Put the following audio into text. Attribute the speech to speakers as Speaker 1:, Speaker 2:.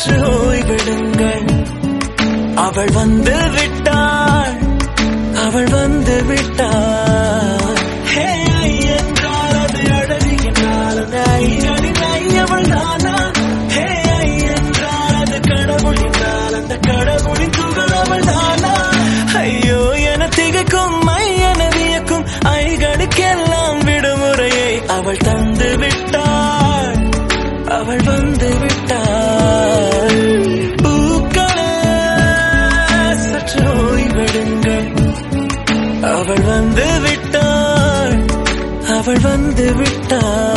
Speaker 1: சற்று ஓய்விடுங்கள் அவள் வந்து விட்டாள் அவள் வந்து விட்டாள் ஹே ஐ என்றால் அது அழகு என்றால் அது ஐயடின் ஐ அவள் தானா ஹே ஐ என்றால் அது கடவுள் என்றால் அந்த கடவுளின் துகள் அவள் தானா ஐயோ என திகைக்கும் ஐ என வியக்கும் ஐகளுக்கெல்லாம் விடுமுறையை அவள் தந்து விட்டாள் அவள் வந்து விட்டாள் பூக்களே சற்று ஓய்வெடுங்கள் அவள் வந்து விட்டாள் அவள் வந்து விட்டாள்